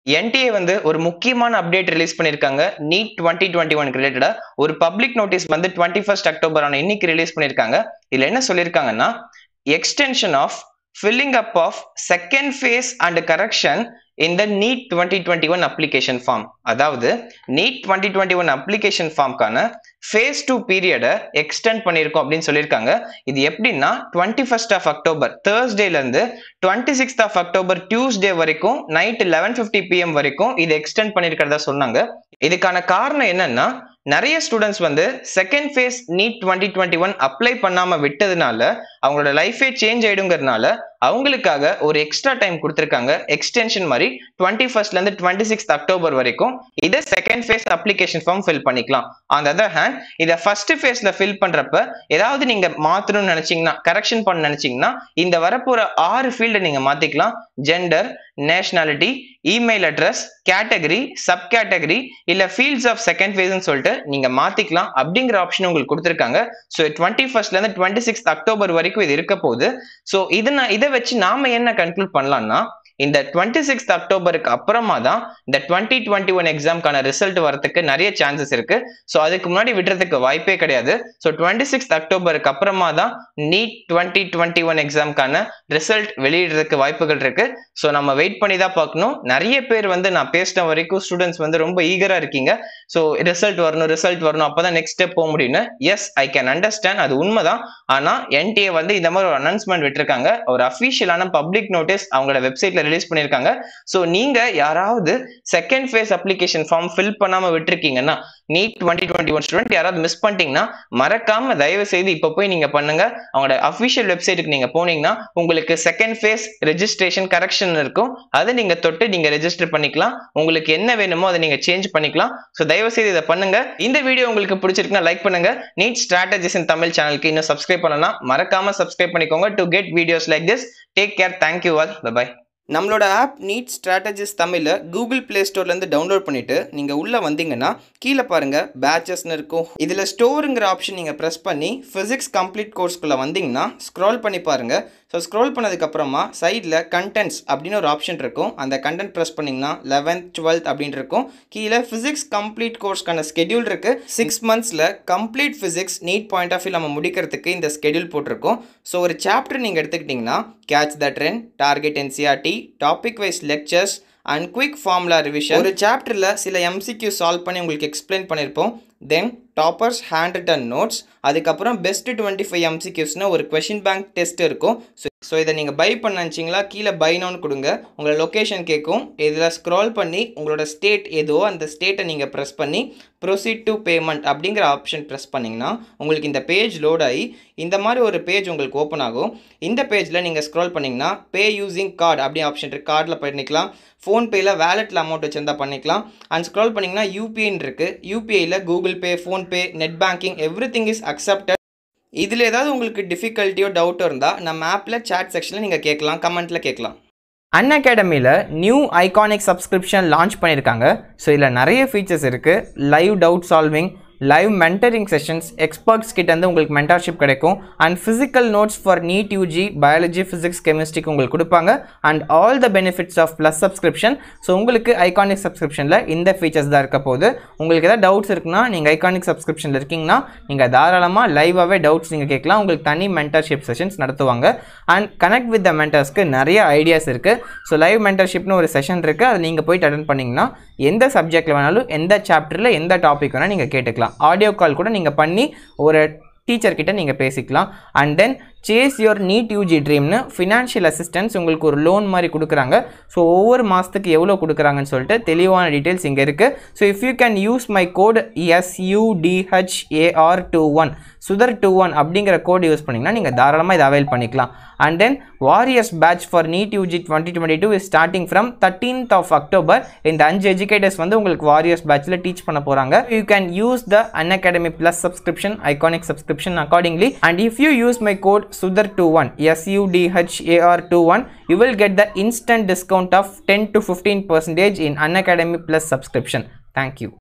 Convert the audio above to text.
NDA வந்து ஒரு முக்கியமான அப்டேட் ரிலீஸ் பண்ணியிருக்காங்க நீட் டுவெண்ட்டி டுவெண்ட்டி ஒன் ரிலேட்டடா ஒரு பப்ளிக் நோட்டீஸ் வந்து டுவெண்ட்டி ஃபர்ஸ்ட் அக்டோபர் ஆன இன்னைக்கு ரிலீஸ் பண்ணியிருக்காங்க இதுல என்ன சொல்லியிருக்காங்கன்னா extension of filling up of second phase and correction இந்த NEET twenty twenty one application form அதாவது NEET twenty twenty one application ஃபார்ம்க்கான ஃபேஸ் டூ பீரியடை எக்ஸ்டெண்ட் பண்ணியிருக்கோம் அப்படின்னு சொல்லியிருக்காங்க இது எப்படின்னா டுவெண்ட்டி ஃபர்ஸ்ட் ஆஃப் அக்டோபர் தேர்ஸ்டேல இருந்து twenty sixth of October Tuesday வரைக்கும் நைட் லெவன் ஃபிஃப்டி பிஎம் வரைக்கும் இது எக்ஸ்டெண்ட் பண்ணியிருக்கிறதா சொன்னாங்க இதுக்கான காரணம் என்னன்னா நிறைய ஸ்டூடெண்ட்ஸ் வந்து second phase NEET twenty twenty one apply பண்ணாம விட்டதுனால அவங்களோட லைஃபே சேஞ்ச் ஆயிடுங்கிறதுனால அவங்களுக்காக ஒரு எக்ஸ்ட்ரா டைம் கொடுத்துருக்காங்க எக்ஸ்டென்ஷன் மாதிரி டுவெண்ட்டி ஃபர்ஸ்ட்ல இருந்து டுவெண்ட்டி சிக்ஸ்த் அக்டோபர் வரைக்கும் இதை second phase application form fill பண்ணிக்கலாம் ஆன் அதர் ஹேண்ட் இதை ஃபர்ஸ்ட் ஃபேஸ்ல ஃபில் பண்றப்ப ஏதாவது நீங்க மாத்தணும்னு நினைச்சீங்கன்னா கரெக்ஷன் பண்ண நினைச்சீங்கன்னா இந்த வரப்போற ஆறு ஃபீல்டை நீங்க மாத்திக்கலாம் gender nationality email address category sub category இல்ல ஃபீல்ட்ஸ் ஆஃப் செகண்ட் ஃபேஸ்னு சொல்லிட்டு நீங்க மாத்திக்கலாம் அப்படிங்கிற ஆப்ஷன் உங்களுக்கு கொடுத்துருக்காங்க ஸோ டுவெண்ட்டி ஃபர்ஸ்ட்ல இருந்து டுவெண்ட்டி சிக்ஸ்த் அக்டோபர் வரைக்கும் இது இருக்க போகுது ஸோ இதை நான் இதை வச்சு நாம என்ன கன்க்ளூட் பண்ணலாம்னா இந்த டுவெண்ட்டி சிக்ஸ்த் அக்டோபருக்கு அப்புறமா தான் இந்த டுவெண்ட்டி டுவெண்ட்டி ஒன் எக்ஸாம்க்கான ரிசல்ட் வரதுக்கு நிறைய சான்சஸ் இருக்கு ஸோ அதுக்கு முன்னாடி விடுறதுக்கு வாய்ப்பே கிடையாது ஸோ டுவெண்ட்டி சிக்ஸ்த் அக்டோபருக்கு அப்புறமா தான் நீட் டுவெண்ட்டி டுவெண்ட்டி ஒன் எக்ஸாம்க்கான ரிசல்ட் வெளியிடுறதுக்கு வாய்ப்புகள் இருக்கு ஸோ நம்ம வெயிட் பண்ணி தான் பார்க்கணும் நிறைய பேர் வந்து நான் பேசின வரைக்கும் ஸ்டூடெண்ட்ஸ் வந்து ரொம்ப ஈகரா இருக்கீங்க ஸோ ரிசல்ட் வரணும் ரிசல்ட் வரணும் அப்பதான் நெக்ஸ்ட் ஸ்டெப் போக முடியும்னு எஸ் ஐ கேன் அண்டர்ஸ்டாண்ட் அது உண்மைதான் ஆனா என்டிஏ வந்து இந்த மாதிரி ஒரு அனௌன்ஸ்மெண்ட் விட்டுருக்காங்க ஒரு அஃபிஷியலான பப்ளிக் நோட்டீஸ் அவங்களோட வெப்சைட்ல ரிலீஸ் பண்ணியிருக்காங்க ஸோ நீங்க யாராவது second phase application form fill பண்ணாம விட்டுருக்கீங்கன்னா NEET twenty twenty one student யாராவது மிஸ் பண்ணிட்டீங்கன்னா மறக்காம தயவு செய்து இப்போ போய் நீங்க பண்ணுங்க அவங்களோட அஃபிஷியல் வெப்சைட்டுக்கு நீங்க போனீங்கன்னா உங்களுக்கு செகண்ட் ஃபேஸ் ரெஜிஸ்ட்ரேஷன் கரெக்ஷன் இருக்கும் அதை நீங்க தொட்டு நீங்க ரெஜிஸ்டர் பண்ணிக்கலாம் உங்களுக்கு என்ன வேணுமோ அதை நீங்க சேஞ்ச் பண்ணிக்கலாம் ஸோ தயவு செய்து இதை பண்ணுங்க இந்த வீடியோ உங்களுக்கு பிடிச்சிருக்குன்னா லைக் பண்ணுங்க நீட் ஸ்ட்ராட்டஜிஸ் இன் தமிழ் சேனலுக்கு இன்னும் சப்ஸ்கிரைப் பண்ணலாம் மறக்காம சப்ஸ்கிரைப் பண்ணிக்கோங்க to get videos like this take care thank you all bye நம்மளோட ஆப் நீட் ஸ்ட்ராட்டஜிஸ் தமிழில் கூகுள் ப்ளே ஸ்டோர்லேருந்து டவுன்லோட் பண்ணிவிட்டு நீங்கள் உள்ளே வந்தீங்கன்னா கீழே பாருங்கள் பேச்சஸ்னு இருக்கும் இதில் ஸ்டோருங்கிற ஆப்ஷன் நீங்கள் ப்ரெஸ் பண்ணி ஃபிசிக்ஸ் கம்ப்ளீட் கோர்ஸ்குள்ளே வந்தீங்கன்னா ஸ்க்ரால் பண்ணி பாருங்கள் ஸோ ஸ்க்ரோல் பண்ணதுக்கப்புறமா சைடில் கண்டென்ட்ஸ் அப்படின்னு ஒரு ஆப்ஷன் இருக்கும் அந்த கண்டென்ட் ப்ரெஸ் பண்ணிங்கன்னா லெவன்த் டுவெல்த் அப்படின்னு இருக்கும் கீழே ஃபிசிக்ஸ் கம்ப்ளீட் கோர்ஸ்க்கான ஸ்கெடியூல் இருக்குது சிக்ஸ் மந்த்ஸில் complete physics NEET point of view நம்ம முடிக்கிறதுக்கு இந்த ஸ்கெடியூல் போட்டிருக்கோம் ஸோ ஒரு சாப்டர் நீங்கள் எடுத்துக்கிட்டிங்கன்னா catch the trend target NCERT topic wise lectures and quick formula revision ஒரு சாப்டரில் சில எம்சிக்யூ சால்வ் பண்ணி உங்களுக்கு எக்ஸ்பிளைன் பண்ணியிருப்போம் then toppers hand written notes அதுக்கப்புறம் பெஸ்ட் டுவெண்ட்டி ஃபைவ் எம்சிக்யூஸ்னு ஒரு கொஷின் பேங்க் டெஸ்ட் இருக்கும் ஸோ ஸோ இதை நீங்கள் பை பண்ண நினச்சிங்களா கீழே பைனோன்னு கொடுங்க உங்களோட லொக்கேஷன் கேட்கும் இதில் ஸ்க்ரால் பண்ணி உங்களோட ஸ்டேட் எதோ அந்த ஸ்டேட்டை நீங்கள் ப்ரெஸ் பண்ணி ப்ரொசீட் டு பேமெண்ட் அப்படிங்கிற ஆப்ஷன் ப்ரெஸ் பண்ணிங்கன்னா உங்களுக்கு இந்த பேஜ் லோட் ஆகி இந்த மாதிரி ஒரு பேஜ் உங்களுக்கு ஓப்பன் ஆகும் இந்த பேஜில் நீங்கள் ஸ்க்ரால் பண்ணிங்கன்னா பே யூஸிங் கார்டு அப்படி ஆப்ஷன் இருக்குது கார்டில் பண்ணிக்கலாம் ஃபோன்பேயில் வேலெட்டில் அமௌண்ட் வச்சிருந்தா பண்ணிக்கலாம் அண்ட் ஸ்க்ரால் பண்ணிங்கன்னா யூபிஐன்னு இருக்குது யூபிஐயில் Google Pay PhonePe net banking everything is accepted இதில் ஏதாவது உங்களுக்கு டிஃபிகல்ட்டியோ டவுட்டோ இருந்தால் நம்ம ஆப்பில் சேட் செக்ஷனில் நீங்கள் கேட்கலாம் கமெண்ட்டில் கேட்கலாம் அன் அகாடமியில் நியூ ஐகானிக் சப்ஸ்கிரிப்ஷன் லான்ச் பண்ணியிருக்காங்க ஸோ இதில் நிறைய ஃபீச்சர்ஸ் இருக்குது live doubt solving live mentoring sessions experts கிட்டேருந்து உங்களுக்கு மென்டர்ஷிப் கிடைக்கும் and physical notes for NEET UG biology physics கெமிஸ்ட்ரிக்கு உங்களுக்கு கொடுப்பாங்க and all the benefits of plus subscription so உங்களுக்கு ஐகானிக் சப்ஸ்கிரிப்ஷனில் இந்த ஃபீச்சர்ஸ் தான் இருக்க போகுது உங்களுக்கு ஏதாவது டவுட்ஸ் இருக்குன்னா நீங்கள் ஐகானிக் சப்ஸ்கிரிப்ஷனில் இருக்கீங்கன்னா நீங்கள் தாராளமாக லைவாகவே டவுட்ஸ் நீங்கள் கேட்கலாம் உங்களுக்கு தனி மென்டர்ஷிப் செஷன்ஸ் நடத்துவாங்க அண்ட் கனெக்ட் வித் த மென்டர்ஸ்க்கு நிறைய ஐடியாஸ் இருக்குது ஸோ லைவ் மென்டர்ஷிப்னு ஒரு செஷன் இருக்குது அதை நீங்கள் போயிட்டு அட்டன் பண்ணிங்கன்னா எந்த சப்ஜெக்ட்டில் வேணாலும் எந்த சாப்டரில் எந்த டாபிக் வேணால் நீங்கள் கேட்டுக்கலாம் ஆடியோ கால் கூட நீங்கள் பண்ணி ஒரு டீச்சர் கிட்ட நீங்கள் பேசிக்கலாம் and then chase your NEET UG ட்ரீம்னு ஃபினான்ஷியல் அசிஸ்டன்ஸ் உங்களுக்கு ஒரு லோன் மாதிரி கொடுக்குறாங்க ஸோ ஒவ்வொரு மாதத்துக்கு எவ்வளோ கொடுக்குறாங்கன்னு சொல்லிட்டு தெளிவான டீட்டெயில்ஸ் இங்கே இருக்குது so if you can use my code S U D H A R two one Sudhar two one அப்படிங்கிற கோட் யூஸ் பண்ணிங்கன்னா நீங்கள் தாராளமாக இதை அவைல் பண்ணிக்கலாம் and then warriors batch for NEET UG twenty twenty two is starting from thirteenth of October இந்த அஞ்சு educators வந்து உங்களுக்கு வாரியர்ஸ் பேட்ச்சில் டீச் பண்ண போகிறாங்க you can use the Unacademy plus subscription iconic subscription accordingly and if you use my code Sudhar two one S U D H A R two one you will get the instant discount of 10 to 15 percentage in Unacademy Plus subscription. Thank you.